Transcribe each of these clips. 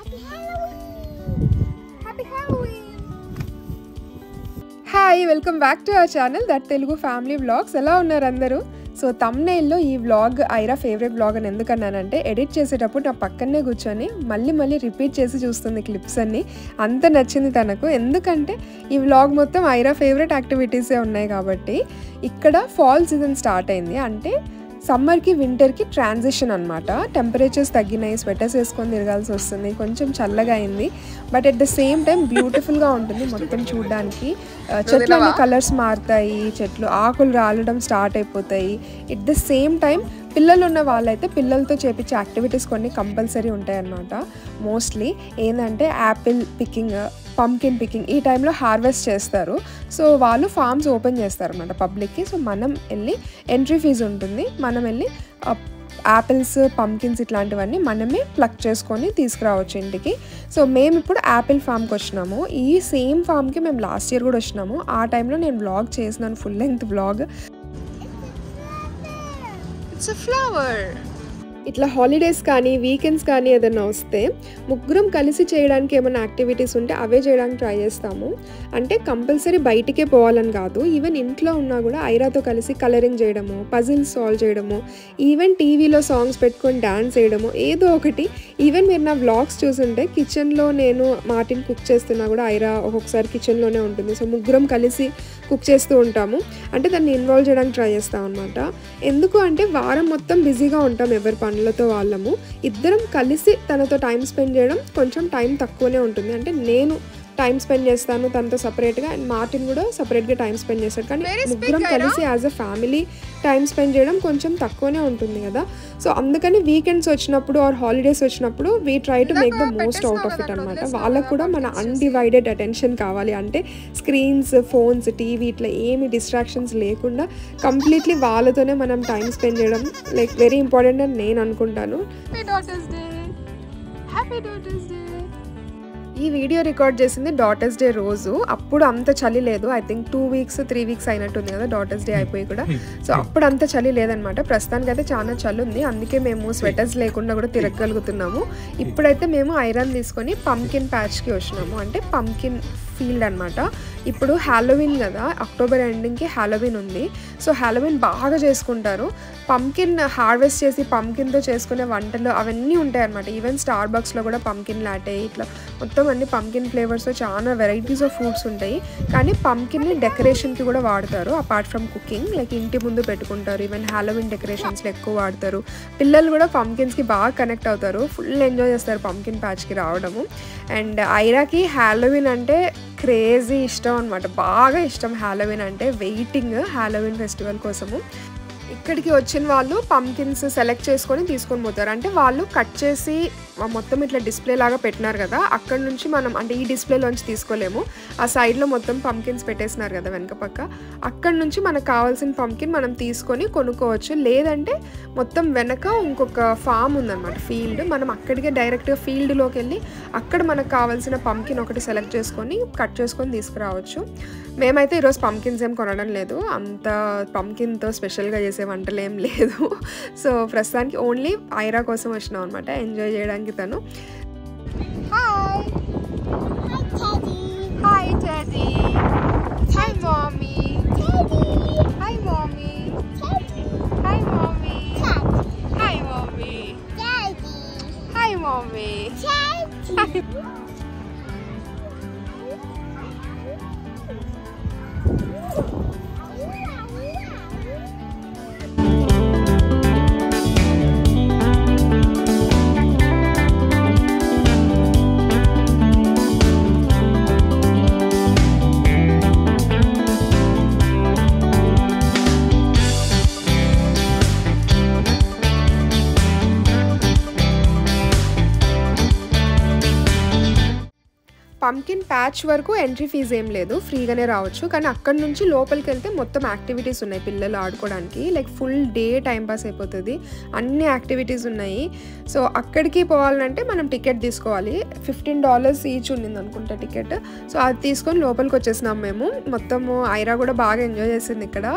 Happy Halloween hi welcome back to our channel that Telugu family vlogs ఎలా ఉన్నారు అందరూ so తమ్నైల్లో ఈ వ్లాగ్ ఐరా ఫేవరెట్ వ్లాగ్ అని ఎందుకన్నానంటే ఎడిట్ చేసేటప్పుడు నా పక్కనే కూర్చొని మళ్ళీ మళ్ళీ రిపీట్ చేసి చూస్తుంది క్లిప్స్ అన్ని అంత నచ్చింది తనకు ఎందుకంటే ఈ వ్లాగ్ మొత్తం ఐరా ఫేవరెట్ యాక్టివిటీసే ఉన్నాయి కాబట్టి ఇక్కడ ఫాల్ సీజన్ స్టార్ట్ అయింది అంటే సమ్మర్కి వింటర్కి ట్రాన్సిషన్ అనమాట టెంపరేచర్స్ తగ్గినాయి స్వెటర్స్ వేసుకొని తిరగాల్సి వస్తుంది కొంచెం చల్లగా అయింది but at the same time బ్యూటిఫుల్గా ఉంటుంది మొత్తం చూడడానికి చెట్లు అన్ని కలర్స్ మారుతాయి చెట్లు ఆకులు రాలడం స్టార్ట్ అయిపోతాయి ఎట్ ద సేమ్ టైం పిల్లలు ఉన్న వాళ్ళైతే పిల్లలతో చేపించే యాక్టివిటీస్ కొన్ని కంపల్సరీ ఉంటాయన్నమాట మోస్ట్లీ ఏంటంటే యాపిల్ పికింగ్ పంకిన్ పికింగ్ ఈ టైంలో హార్వెస్ట్ చేస్తారు సో వాళ్ళు ఫార్మ్స్ ఓపెన్ చేస్తారు అనమాట పబ్లిక్కి సో మనం వెళ్ళి ఎంట్రీ ఫీజు ఉంటుంది మనం వెళ్ళి యాపిల్స్ పంకిన్స్ ఇట్లాంటివన్నీ మనమే ప్లక్ చేసుకొని తీసుకురావచ్చు ఇంటికి సో మేము ఇప్పుడు యాపిల్ ఫామ్కి వచ్చినాము ఈ సేమ్ ఫామ్కి మేము లాస్ట్ ఇయర్ కూడా వచ్చినాము ఆ టైంలో నేను వ్లాగ్ చేసినాను full length vlog it's flower ఇట్లా హాలిడేస్ కానీ వీకెండ్స్ కానీ ఏదైనా వస్తే ముగ్గురం కలిసి చేయడానికి ఏమైనా యాక్టివిటీస్ ఉంటే అవే చేయడానికి ట్రై చేస్తాము అంటే కంపల్సరీ బయటికే పోవాలని కాదు ఈవెన్ ఇంట్లో ఉన్నా కూడా ఐరాతో కలిసి కలరింగ్ చేయడము పజిల్స్ సాల్వ్ చేయడము ఈవెన్ టీవీలో సాంగ్స్ పెట్టుకొని డ్యాన్స్ చేయడము ఏదో ఒకటి ఈవెన్ మీరు నా వ్లాగ్స్ చూసుంటే కిచెన్లో నేను మార్టిన్ కుక్ చేస్తున్నా కూడా ఐరా ఒక్కొక్కసారి కిచెన్లోనే ఉంటుంది సో ముగ్గురం కలిసి కుక్ చేస్తూ ఉంటాము అంటే దాన్ని ఇన్వాల్వ్ చేయడానికి ట్రై చేస్తాం అనమాట ఎందుకు అంటే వారం మొత్తం బిజీగా ఉంటాం ఎవరి పనులతో వాళ్ళము ఇద్దరం కలిసి తనతో టైం స్పెండ్ చేయడం కొంచెం టైం తక్కువనే ఉంటుంది అంటే నేను టైం స్పెండ్ చేస్తాను తనతో సపరేట్గా అండ్ మార్టిన్ కూడా సపరేట్గా టైం స్పెండ్ చేస్తాడు కానీ ముగ్గురం కలిసి as a family time spend చేయడం కొంచెం తక్కువనే ఉంటుంది కదా సో అందుకని వీకెండ్స్ వచ్చినప్పుడు ఆర్ హాలిడేస్ వచ్చినప్పుడు we try to make the most out of it అనమాట వాళ్ళకు కూడా మన అన్డివైడెడ్ అటెన్షన్ కావాలి అంటే స్క్రీన్స్ ఫోన్స్ టీవీ ఇట్లా ఏమి డిస్ట్రాక్షన్స్ లేకుండా కంప్లీట్లీ వాళ్ళతోనే మనం టైం స్పెండ్ చేయడం లైక్ వెరీ ఇంపార్టెంట్ అని నేను అనుకుంటాను happy daughters day happy daughters day ఈ వీడియో రికార్డ్ చేసింది డాటర్స్ డే రోజు అప్పుడు అంత చలి లేదు I think two weeks three weeks అయినట్టుంది కదా డాటర్స్ డే అయిపోయి కూడా సో అప్పుడు అంత చలి లేదనమాట ప్రస్తుతానికి అయితే చాలా చలి ఉంది అందుకే మేము స్వెటర్స్ లేకుండా కూడా తిరగలుగుతున్నాము ఇప్పుడైతే మేము ఐరన్ తీసుకొని పంకిన్ ప్యాచ్కి వచ్చినాము అంటే పంకిన్ ఫీల్డ్ అనమాట ఇప్పుడు హ్యాలోవిన్ కదా అక్టోబర్ ఎండింగ్కి హ్యాలోవిన్ ఉంది సో హ్యాలోవిన్ బాగా చేసుకుంటారు పంకిన్ హార్వెస్ట్ చేసి పంకిన్తో చేసుకునే వంటలు అవన్నీ ఉంటాయి అనమాట ఈవెన్ స్టార్ బాక్స్లో కూడా పంకిన్ లాటే ఇట్లా మొత్తం అన్ని పంకిన్ ఫ్లేవర్స్తో చాలా వెరైటీస్ ఆఫ్ ఫుడ్స్ ఉంటాయి కానీ పంకిన్ని డెకరేషన్కి కూడా వాడతారు అపార్ట్ ఫ్రమ్ కుకింగ్ లైక్ ఇంటి ముందు పెట్టుకుంటారు ఈవెన్ హ్యాలోవిన్ డెకరేషన్స్లో ఎక్కువ వాడతారు పిల్లలు కూడా పంకిన్స్కి బాగా కనెక్ట్ అవుతారు ఫుల్ ఎంజాయ్ చేస్తారు పంకిన్ ప్యాచ్కి రావడము అండ్ ఐరాకి హ్యాలోవిన్ అంటే క్రేజీ ఇష్టం అనమాట బాగా ఇష్టం హ్యాలోవిన్ అంటే వెయిటింగ్ హ్యాలోవిన్ ఫెస్టివల్ కోసము ఇక్కడికి వచ్చిన వాళ్ళు పంకిన్స్ సెలెక్ట్ చేసుకొని తీసుకొని పోతారు అంటే వాళ్ళు కట్ చేసి మొత్తం ఇట్లా డిస్ప్లే లాగా పెట్టినారు కదా అక్కడ నుంచి మనం అంటే ఈ డిస్ప్లేలోంచి తీసుకోలేము ఆ సైడ్లో మొత్తం పంకిన్స్ పెట్టేసినారు కదా వెనక పక్క అక్కడ నుంచి మనకు కావాల్సిన పంకిన్ మనం తీసుకొని కొనుక్కోవచ్చు లేదంటే మొత్తం వెనక ఇంకొక ఫామ్ ఉందన్నమాట ఫీల్డ్ మనం అక్కడికే డైరెక్ట్గా ఫీల్డ్లోకి వెళ్ళి అక్కడ మనకు కావాల్సిన పంకిన్ ఒకటి సెలెక్ట్ చేసుకొని కట్ చేసుకొని తీసుకురావచ్చు మేమైతే ఈరోజు పంకిన్స్ ఏం కొనడం లేదు అంత పంకిన్తో స్పెషల్గా చేసే వంటలు ఏం లేదు సో ప్రస్తుతానికి ఓన్లీ ఐరా కోసం వచ్చినాం అనమాట ఎంజాయ్ చేయడానికి తను hi hi teddy hi mommy hi mommy hi mommy hi mommy hi mommy pumpkin patch వరకు ఎంట్రీ ఫీజు ఏం లేదు ఫ్రీగానే రావచ్చు కానీ అక్కడ నుంచి లోపలికి వెళ్తే మొత్తం యాక్టివిటీస్ ఉన్నాయి పిల్లలు ఆడుకోవడానికి like full day time pass అయిపోతుంది అన్ని యాక్టివిటీస్ ఉన్నాయి సో అక్కడికి పోవాలంటే మనం టికెట్ తీసుకోవాలి ఫిఫ్టీన్ డాలర్స్ ఈచ్ ఉండింది అనుకుంటా టికెట్ సో అది తీసుకొని లోపలికి వచ్చేసినాం మేము మొత్తము ఐరా కూడా బాగా ఎంజాయ్ చేసింది ఇక్కడ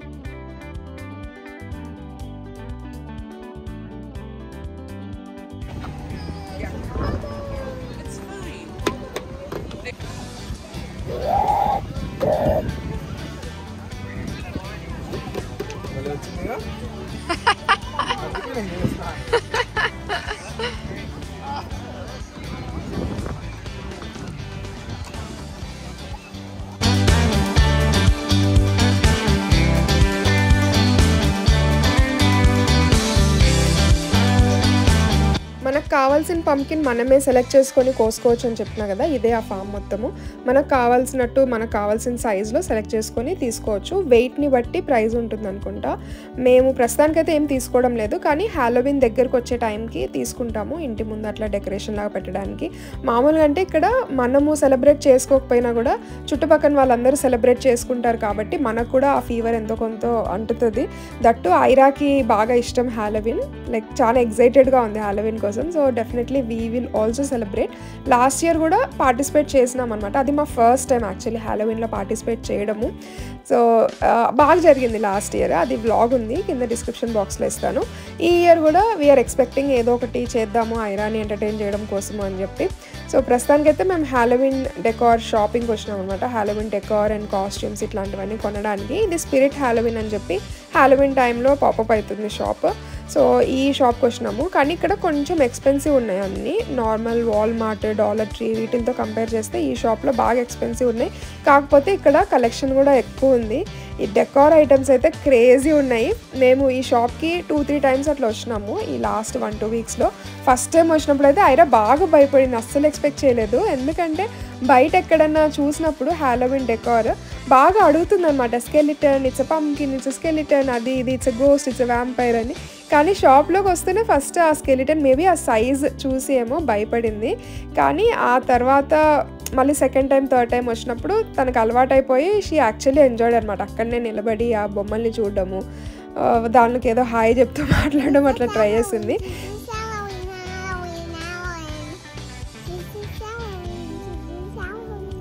మనకు కావాల్సిన పంకిన్ మనమే సెలెక్ట్ చేసుకొని కోసుకోవచ్చు అని చెప్పినా కదా ఇదే ఆ ఫామ్ మొత్తము మనకు కావాల్సినట్టు మనకు కావాల్సిన సైజులో సెలెక్ట్ చేసుకొని తీసుకోవచ్చు వెయిట్ని బట్టి ప్రైస్ ఉంటుంది అనుకుంటా మేము ప్రస్తుతానికైతే ఏం తీసుకోవడం లేదు కానీ హ్యాలోవిన్ దగ్గరకు వచ్చే టైంకి తీసుకుంటాము ఇంటి ముందు అట్లా డెకరేషన్ లాగా పెట్టడానికి మామూలుగా అంటే ఇక్కడ మనము సెలబ్రేట్ చేసుకోకపోయినా కూడా చుట్టుపక్కల వాళ్ళందరూ సెలబ్రేట్ చేసుకుంటారు కాబట్టి మనకు కూడా ఆ ఫీవర్ ఎంతో కొంత అంటుతుంది దట్టు ఐరాకి బాగా ఇష్టం హ్యాలోవిన్ లైక్ చాలా ఎగ్జైటెడ్గా ఉంది హ్యాలోవిన్ కోసం so definitely we will also celebrate last year కూడా పార్టిసిపేట్ చేసినాం అనమాట అది మా ఫస్ట్ టైం యాక్చువల్లీ హ్యాలోవిన్లో పార్టిసిపేట్ చేయడము సో బాగా జరిగింది లాస్ట్ ఇయర్ అది వ్లాగ్ ఉంది కింద డిస్క్రిప్షన్ బాక్స్లో ఇస్తాను ఈ ఇయర్ కూడా వీఆర్ ఎక్స్పెక్టింగ్ ఏదో ఒకటి చేద్దాము ఐరాని ఎంటర్టైన్ చేయడం కోసము అని చెప్పి సో ప్రస్తుతానికైతే మేము హ్యాలోవిన్ డెకార్ షాపింగ్కి వచ్చినాం అనమాట హ్యాలోవిన్ డెకార్ అండ్ కాస్ట్యూమ్స్ ఇట్లాంటివన్నీ కొనడానికి ఇది స్పిరిట్ హ్యాలోవిన్ అని చెప్పి హ్యాలోవిన్ టైంలో పాపప్ అవుతుంది షాప్ సో ఈ షాప్కి వచ్చినాము కానీ ఇక్కడ కొంచెం ఎక్స్పెన్సివ్ ఉన్నాయి అన్నీ నార్మల్ వాల్మార్ట్ డాలర్ ట్రీ వీటితో కంపేర్ చేస్తే ఈ షాప్లో బాగా ఎక్స్పెన్సివ్ ఉన్నాయి కాకపోతే ఇక్కడ కలెక్షన్ కూడా ఎక్కువ ఉంది ఈ డెకార్ ఐటమ్స్ అయితే క్రేజీ ఉన్నాయి మేము ఈ షాప్కి టూ త్రీ టైమ్స్ అట్లా వచ్చినాము ఈ లాస్ట్ వన్ టూ వీక్స్లో ఫస్ట్ టైం వచ్చినప్పుడు అయితే ఐరా బాగా భయపడింది అస్సలు ఎక్స్పెక్ట్ చేయలేదు ఎందుకంటే బయట ఎక్కడన్నా చూసినప్పుడు హ్యాలోవిన్ డెకార్ బాగా అడుగుతుంది అనమాట skeleton it's pumpkin it's skeleton అది ఇది ఇట్స్ గోస్ట్ ఇట్స్ వ్యాంపైర్ అని కానీ షాప్లోకి వస్తేనే ఫస్ట్ ఆ స్కెలిటన్ మేబీ ఆ సైజ్ చూసి ఏమో భయపడింది కానీ ఆ తర్వాత మళ్ళీ సెకండ్ టైం థర్డ్ టైం వచ్చినప్పుడు తనకు అలవాటైపోయి షీ యాక్చువల్లీ ఎంజాయ్డ్ అనమాట అక్కడనే నిలబడి ఆ బొమ్మల్ని చూడడము ఆ, దానికి ఏదో హాయ్ చెప్తూ మాట్లాడడం అట్లా ట్రై చేసింది Halloween, Halloween, Halloween. This is Halloween, this is Halloween.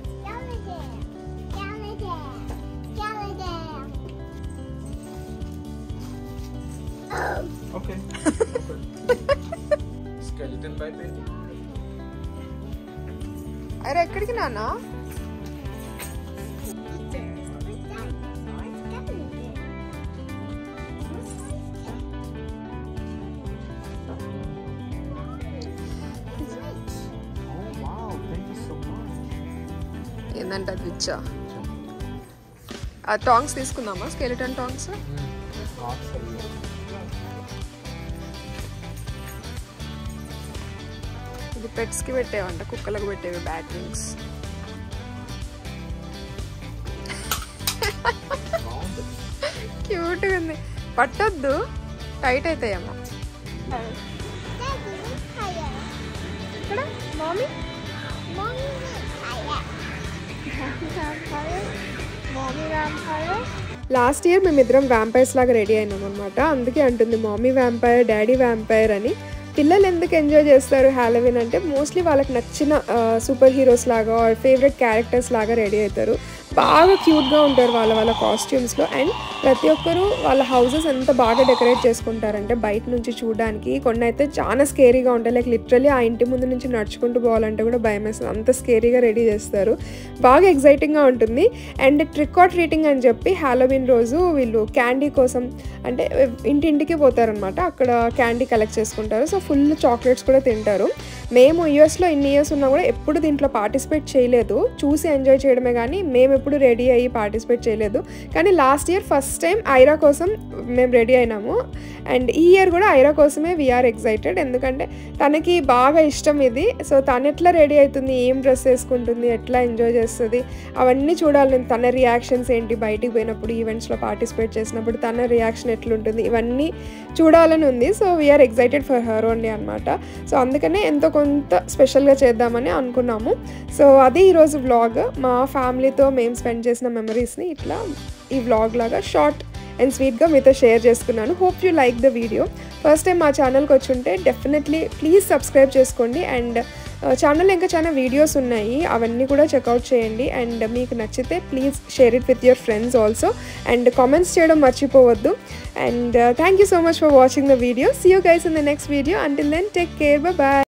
Skeleton, skeleton, skeleton. Okay. Skeleton by baby. అరే ఎక్కడికి నాన్న Oh wow, thank you so much. ఏంటంటే అది ఇచ్చా ఆ టాంగ్స్ తీసుకుందామా స్కెలిటన్ టాంగ్స్ Awesome. ఇది పెట్స్కి పెట్టేవంట కుక్కలకు పెట్టేవి బ్యాట్ వింగ్స్ Found it. క్యూట్గా ఉంది పట్టొద్దు టైట్ అవుతాయేమో ఇక్కడ మామీ లాస్ట్ ఇయర్ మేమిద్దరం వ్యాంపైర్స్ లాగా రెడీ అయినాం అనమాట అందుకే అంటుంది మమ్మీ వ్యాంపైర్ డాడీ వ్యాంపైర్ అని పిల్లలు ఎందుకు ఎంజాయ్ చేస్తారు హ్యాలోవిన్ అంటే మోస్ట్లీ వాళ్ళకి నచ్చిన సూపర్ హీరోస్ లాగా ఫేవరెట్ క్యారెక్టర్స్ లాగా రెడీ అవుతారు బాగా క్యూట్గా ఉంటారు వాళ్ళ వాళ్ళ కాస్ట్యూమ్స్లో అండ్ ప్రతి ఒక్కరూ వాళ్ళ హౌసెస్ ఎంత బాగా డెకరేట్ చేసుకుంటారంటే బయట నుంచి చూడడానికి కొన్ని అయితే చాలా స్కేరీగా ఉంటాయి లైక్ లిటరలీ ఆ ఇంటి ముందు నుంచి నడుచుకుంటూ పోవాలంటే కూడా భయం వేస్తుంది అంత స్కేరీగా రెడీ చేస్తారు బాగా ఎగ్జైటింగ్గా ఉంటుంది అండ్ ట్రిక్ ఆర్ ట్రీటింగ్ అని చెప్పి హ్యాలోవిన్ రోజు వీళ్ళు క్యాండీ కోసం అంటే ఇంటింటికి పోతారనమాట అక్కడ క్యాండీ కలెక్ట్ చేసుకుంటారు సో ఫుల్ చాక్లెట్స్ కూడా తింటారు మేము యూఎస్లో ఇన్ని ఇయర్స్ ఉన్నా కూడా ఎప్పుడు దీంట్లో పార్టిసిపేట్ చేయలేదు చూసి ఎంజాయ్ చేయడమే కానీ మేము ఎప్పుడు రెడీ అయ్యి పార్టిసిపేట్ చేయలేదు కానీ last year first time Aira కోసం మేము రెడీ అయినాము అండ్ ఈ ఇయర్ కూడా ఐరా కోసమే వీఆర్ ఎక్సైటెడ్ ఎందుకంటే తనకి బాగా ఇష్టం ఇది సో తను ఎట్లా రెడీ అవుతుంది ఏం డ్రెస్ వేసుకుంటుంది ఎట్లా ఎంజాయ్ చేస్తుంది అవన్నీ చూడాలి నేను తన రియాక్షన్స్ ఏంటి బయటికి పోయినప్పుడు ఈవెంట్స్లో పార్టిసిపేట్ చేసినప్పుడు తన రియాక్షన్ ఎట్లుంటుంది ఇవన్నీ చూడాలని ఉంది so we are excited for her only అనమాట సో అందుకనే ఎంతో కొంత స్పెషల్గా చేద్దామని అనుకున్నాము సో అది ఈరోజు వ్లాగ్ మా ఫ్యామిలీతో మేము స్పెండ్ చేసిన మెమరీస్ని ఇట్లా ఈ వ్లాగ్ లాగా షార్ట్ అండ్ స్వీట్గా మీతో షేర్ చేసుకున్నాను hope you like the video first time మా ఛానల్కి వచ్చి ఉంటే డెఫినెట్లీ ప్లీజ్ సబ్స్క్రైబ్ చేసుకోండి అండ్ ఛానల్ ఇంకా చాలా వీడియోస్ ఉన్నాయి అవన్నీ కూడా చెక్అవుట్ చేయండి అండ్ మీకు నచ్చితే please share it with your friends also and comments చేయడం మర్చిపోవద్దు and thank you so much for watching the video see you guys in the next video until then take care bye